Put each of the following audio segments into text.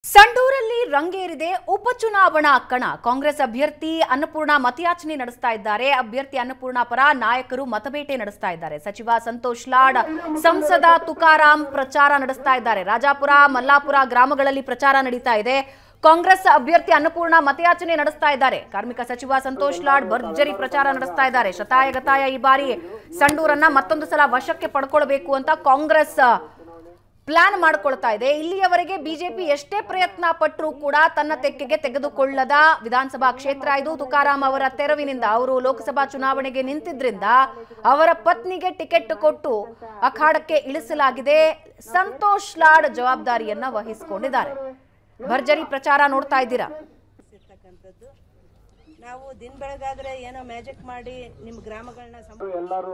ಸಂಡೂರಲ್ಲಿ ರಂಗೇರಿದೆ ಉಪಚುನಾವಣಾ ಕಣ ಕಾಂಗ್ರೆಸ್ ಅಭ್ಯರ್ಥಿ ಅನ್ನಪೂರ್ಣ ಮತಯಾಚನೆ ನಡೆಸ್ತಾ ಇದ್ದಾರೆ ಅಭ್ಯರ್ಥಿ ಅನ್ನಪೂರ್ಣ ಪರ ನಾಯಕರು ಮತಬೇಟೆ ನಡೆಸ್ತಾ ಇದ್ದಾರೆ ಸಚಿವ ಸಂತೋಷ್ ಲಾಡ್ ಸಂಸದ ತುಕಾರಾಂ ಪ್ರಚಾರ ನಡೆಸ್ತಾ ಇದ್ದಾರೆ ರಾಜಾಪುರ ಮಲ್ಲಾಪುರ ಗ್ರಾಮಗಳಲ್ಲಿ ಪ್ರಚಾರ ನಡೀತಾ ಇದೆ ಕಾಂಗ್ರೆಸ್ ಅಭ್ಯರ್ಥಿ ಅನ್ನಪೂರ್ಣ ಮತಯಾಚನೆ ನಡೆಸ್ತಾ ಇದ್ದಾರೆ ಕಾರ್ಮಿಕ ಸಚಿವ ಸಂತೋಷ್ ಲಾಡ್ ಭರ್ಜರಿ ಪ್ರಚಾರ ನಡೆಸ್ತಾ ಇದ್ದಾರೆ ಶತಾಯ ಗತಾಯ ಈ ಬಾರಿ ಸಂಡೂರನ್ನ ಮತ್ತೊಂದು ಸಲ ವಶಕ್ಕೆ ಪಡ್ಕೊಳ್ಬೇಕು ಅಂತ ಕಾಂಗ್ರೆಸ್ ಪ್ಲಾನ್ ಮಾಡ್ಕೊಳ್ತಾ ಇದೆ ಇಲ್ಲಿಯವರೆಗೆ ಬಿಜೆಪಿ ಎಷ್ಟೇ ಪ್ರಯತ್ನ ಪಟ್ಟರೂ ಕೂಡ ತನ್ನ ತೆಕ್ಕೆಗೆ ತೆಗೆದುಕೊಳ್ಳದ ವಿಧಾನಸಭಾ ಕ್ಷೇತ್ರ ಇದು ತುಕಾರಾಂ ಅವರ ತೆರವಿನಿಂದ ಅವರು ಲೋಕಸಭಾ ಚುನಾವಣೆಗೆ ನಿಂತಿದ್ರಿಂದ ಅವರ ಪತ್ನಿಗೆ ಟಿಕೆಟ್ ಕೊಟ್ಟು ಅಖಾಡಕ್ಕೆ ಇಳಿಸಲಾಗಿದೆ ಸಂತೋಷ್ ಲಾಡ್ ಜವಾಬ್ದಾರಿಯನ್ನ ವಹಿಸಿಕೊಂಡಿದ್ದಾರೆ ಭರ್ಜರಿ ಪ್ರಚಾರ ನೋಡ್ತಾ ಇದ್ದೀರಾ ಇರ್ತಕ್ಕಂಥದ್ದು ನಾವು ದಿನ ಬೆಳಗಾದ್ರೆ ಏನೋ ಮ್ಯಾಜಿಕ್ ಮಾಡಿ ನಿಮ್ಮ ಗ್ರಾಮಗಳನ್ನ ಸಮ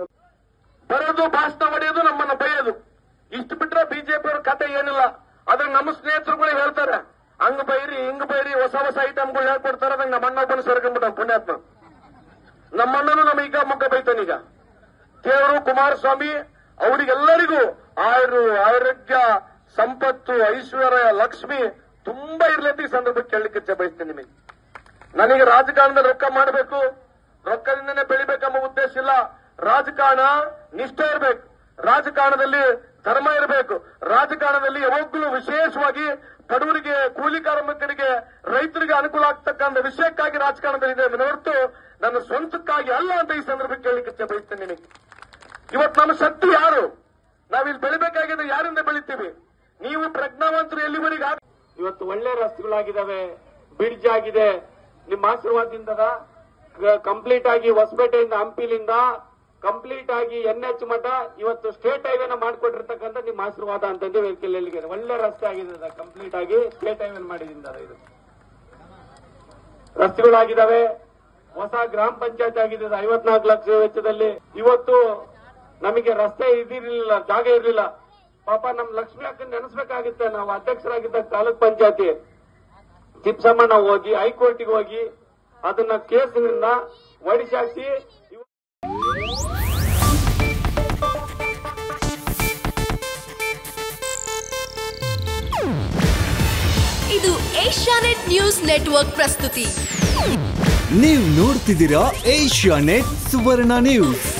ಬರೋದು ಭಾಷಣ ಹೊಡೆಯೋದು ನಮ್ಮನ್ನ ಬೈಯೋದು ಇಷ್ಟು ಬಿಟ್ರೆ ಬಿಜೆಪಿ ಅವ್ರ ಕತೆ ಏನಿಲ್ಲ ಆದ್ರೆ ನಮ್ಮ ಸ್ನೇಹಿತರುಗಳು ಹೇಳ್ತಾರೆ ಹಂಗ್ ಬೈರಿ ಹಿಂಗ್ ಬೈರಿ ಹೊಸ ಹೊಸ ಐಟಮ್ಗಳು ಹೇಳ್ಕೊಡ್ತಾರೆ ಅದಂಗ ನಮ್ಮ ಅಣ್ಣ ಒಬ್ಬನ ಸೇರ್ಕೊಂಡ್ಬಿಟ್ಟ ಪುಣ್ಯಾತ್ಮ ನಮ್ಮ ಅಣ್ಣನು ನಮ್ಮ ಈಗ ಮುಖ ಬೈತಾನೀಗ ದೇವರು ಕುಮಾರಸ್ವಾಮಿ ಅವರಿಗೆಲ್ಲರಿಗೂ ಆಯುರು ಆರೋಗ್ಯ ಸಂಪತ್ತು ಐಶ್ವರ್ಯ ಲಕ್ಷ್ಮಿ ತುಂಬಾ ಇರ್ಲತ್ತಿ ಈ ಸಂದರ್ಭಕ್ಕೆ ಕೇಳಲಿಕ್ಕೆ ಇಚ್ಛೆ ಬಯಸ್ತೇನೆ ನಿಮಗೆ ನನಗೆ ರಾಜಕಾರಣದಲ್ಲಿ ರೊಕ್ಕ ಮಾಡಬೇಕು ರೊಕ್ಕದಿಂದನೇ ಬೆಳಿಬೇಕೆಂಬ ಉದ್ದೇಶ ಇಲ್ಲ ರಾಜಕಾರಣ ನಿಷ್ಠೆ ಇರಬೇಕು ರಾಜಕಾರಣದಲ್ಲಿ ಧರ್ಮ ಇರಬೇಕು ರಾಜಕಾರಣದಲ್ಲಿ ಯಾವಾಗಲೂ ವಿಶೇಷವಾಗಿ ಬಡವರಿಗೆ ಕೂಲಿ ಕಾರ್ಮಿಕರಿಗೆ ರೈತರಿಗೆ ಅನುಕೂಲ ಆಗ್ತಕ್ಕಂಥ ವಿಷಯಕ್ಕಾಗಿ ರಾಜಕಾರಣದಲ್ಲಿ ಇದೆ ಹೊರತು ನನ್ನ ಸ್ವಂತಕ್ಕಾಗಿ ಅಲ್ಲ ಅಂತ ಈ ಸಂದರ್ಭಕ್ಕೆ ಕೇಳಲಿಕ್ಕೆ ಇಚ್ಛೆ ಬಯಸ್ತೇನೆ ನಿಮಗೆ ಇವತ್ತು ನಮ್ಮ ಶಕ್ತಿ ಯಾರು ನಾವಿಲ್ಲಿ ಬೆಳಿಬೇಕಾಗಿದ್ರೆ ಯಾರಿಂದ ಬೆಳಿತೀವಿ ನೀವು ಪ್ರಜ್ಞಾವಂತರು ಎಲ್ಲಿವರೆಗೆ ಆಗ- ಇವತ್ತು ಒಳ್ಳೆ ರಸ್ತೆಗಳಾಗಿದ್ದಾವೆ ಬ್ರಿಡ್ಜ್ ಆಗಿದೆ ನಿಮ್ಮ ಆಶೀರ್ವಾದದಿಂದ ಕಂಪ್ಲೀಟ್ ಆಗಿ ಹೊಸಪೇಟೆಯಿಂದ ಹಂಪಿಲಿಂದ ಕಂಪ್ಲೀಟ್ ಆಗಿ ಎನ್ ಎಚ್ ಮಠ ಇವತ್ತು ಸ್ಟೇಟ್ ಹೈವೇನ ಮಾಡ್ಕೊಟ್ಟಿರ್ತಕ್ಕಂಥ ನಿಮ್ಮ ಆಶೀರ್ವಾದ ಅಂತಂದು ವೆಹಿಕಲ್ ಒಳ್ಳೆ ರಸ್ತೆ ಆಗಿದೆ ಕಂಪ್ಲೀಟ್ ಆಗಿ ಸ್ಟೇಟ್ ಹೈವೇ ಮಾಡಿದಿಂದ ಇದು ರಸ್ತೆಗಳಾಗಿದ್ದಾವೆ ಹೊಸ ಗ್ರಾಮ ಪಂಚಾಯತ್ ಆಗಿದೆ ಐವತ್ನಾಲ್ಕು ಲಕ್ಷ ವೆಚ್ಚದಲ್ಲಿ ಇವತ್ತು ನಮಗೆ ರಸ್ತೆ ಇದಿರಲಿಲ್ಲ ಜಾಗ ಇರಲಿಲ್ಲ ಪಾಪ ನಮ್ ಲಕ್ಷ್ಮಿ ಅಕ್ಕನ್ ನೆನೆಸ್ಬೇಕಾಗುತ್ತೆ ನಾವು ಅಧ್ಯಕ್ಷರಾಗಿದ್ದ ತಾಲೂಕ್ ಪಂಚಾಯತಿ ತಿಪ್ಸಮ್ಮನ ಹೋಗಿ ಹೈಕೋರ್ಟಿಗೆ ಹೋಗಿ ಅದನ್ನ ಕೇಸಿನಿಂದ ಒಡಿಸಾಕಿ ಇದು ಏಷ್ಯಾನೆಟ್ ನ್ಯೂಸ್ ನೆಟ್ವರ್ಕ್ ಪ್ರಸ್ತುತಿ ನೀವು ನೋಡ್ತಿದ್ದೀರಾ ಏಷ್ಯಾ ನೆಟ್ ಸುವರ್ಣ ನ್ಯೂಸ್